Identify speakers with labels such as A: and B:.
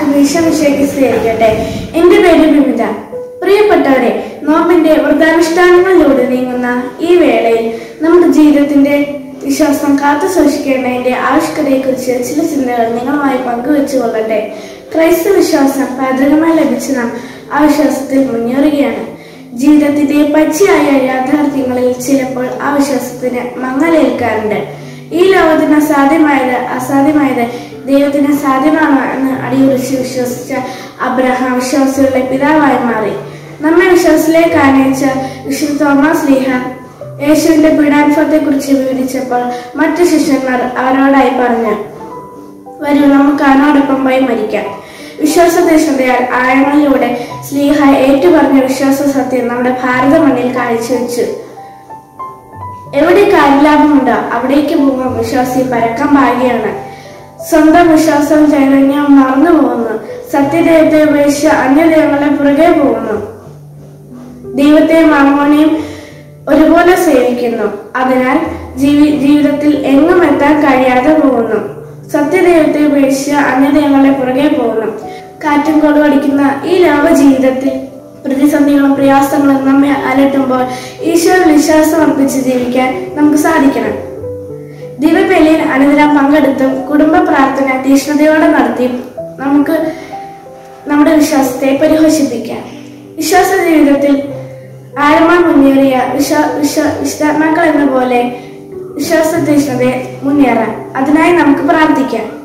A: വിഷമിഷയ്ക്ക് സ്വീകരിക്കട്ടെ എന്റെ പേര് വിമിത പ്രിയപ്പെട്ടവരെ നോമ്പിന്റെ വ്രതാനുഷ്ഠാനങ്ങളിലൂടെ നീങ്ങുന്ന ഈ വേളയിൽ നമ്മുടെ ജീവിതത്തിന്റെ വിശ്വാസം കാത്തു സൂക്ഷിക്കേണ്ടതിന്റെ ആവശ്യകതയെക്കുറിച്ച് ചില ചിന്തകൾ നിങ്ങളുമായി പങ്കുവെച്ചു കൊള്ളട്ടെ ക്രൈസ്തവ വിശ്വാസം പൈതൃകമായി ലഭിച്ച നാം ആ വിശ്വാസത്തിൽ മുന്നേറുകയാണ് ജീവിതത്തിന്റെ പച്ചയായ യാഥാർത്ഥ്യങ്ങളിൽ ചിലപ്പോൾ ആ വിശ്വാസത്തിന് മങ്ങലേൽക്കാറുണ്ട് ഈ ലോകത്തിന് അസാധ്യമായത് അസാധ്യമായത് ദൈവത്തിന് സാധ്യമാണോ എന്ന് അടിയുറച്ച് വിശ്വസിച്ച അബ്രഹാം വിശ്വാസികളുടെ പിതാവായി മാറി നമ്മെ വിശ്വാസത്തിലേക്ക് ആനയിച്ച വിശുദ്ധ തോമസ് ലീഹ യേശുവിന്റെ പീഡാനുഭവത്തെ കുറിച്ച് വിവരിച്ചപ്പോൾ മറ്റു ശിഷ്യന്മാർ അവരോടായി പറഞ്ഞു വരൂ നമുക്ക് അവനോടൊപ്പം പോയി മരിക്കാം വിശ്വാസതീഷ്ണതയാൽ ആഴങ്ങളിലൂടെ സ്ലീഹ ഏറ്റുപറഞ്ഞ വിശ്വാസ സത്യം നമ്മുടെ ഭാരത മണ്ണിൽ കാഴ്ചവെച്ചു എവിടെ കാര്യലാഭമുണ്ടോ അവിടേക്ക് പോകാൻ വിശ്വാസി പരക്കം പാകുകയാണ് സ്വന്തം വിശ്വാസവും ചൈതന്യവും മറന്നു പോകുന്നു സത്യദൈവത്തെ ഉപേക്ഷിച്ച് അന്യദൈവങ്ങളെ പുറകെ പോകുന്നു ദൈവത്തെയും മാമോനെയും ഒരുപോലെ സേവിക്കുന്നു അതിനാൽ ജീവി ജീവിതത്തിൽ എങ്ങും എത്താൻ കഴിയാതെ പോകുന്നു സത്യദൈവത്തെ ഉപേക്ഷിച്ച് അന്യദൈവങ്ങളെ പുറകെ പോകുന്നു കാറ്റും കൊടുവടിക്കുന്ന ഈ ലോക ജീവിതത്തിൽ പ്രതിസന്ധികളും പ്രയാസങ്ങളും നമ്മെ അലട്ടുമ്പോൾ ഈശ്വര വിശ്വാസം അർപ്പിച്ച് ജീവിക്കാൻ നമുക്ക് സാധിക്കണം ദിവ്യബലിയിൽ അനുദിനം പങ്കെടുത്തും കുടുംബ പ്രാർത്ഥന തീഷ്ണതയോടെ നടത്തിയും നമുക്ക് നമ്മുടെ വിശ്വാസത്തെ പരിപോഷിപ്പിക്കാം വിശ്വാസ ജീവിതത്തിൽ ആഴമായി മുന്നേറിയ വിശ്വാ വിശ്വ വിശുദ്ധാത്മാക്കൾ എന്ന പോലെ വിശ്വാസ തീഷ്ണതയെ മുന്നേറാൻ അതിനായി നമുക്ക് പ്രാർത്ഥിക്കാം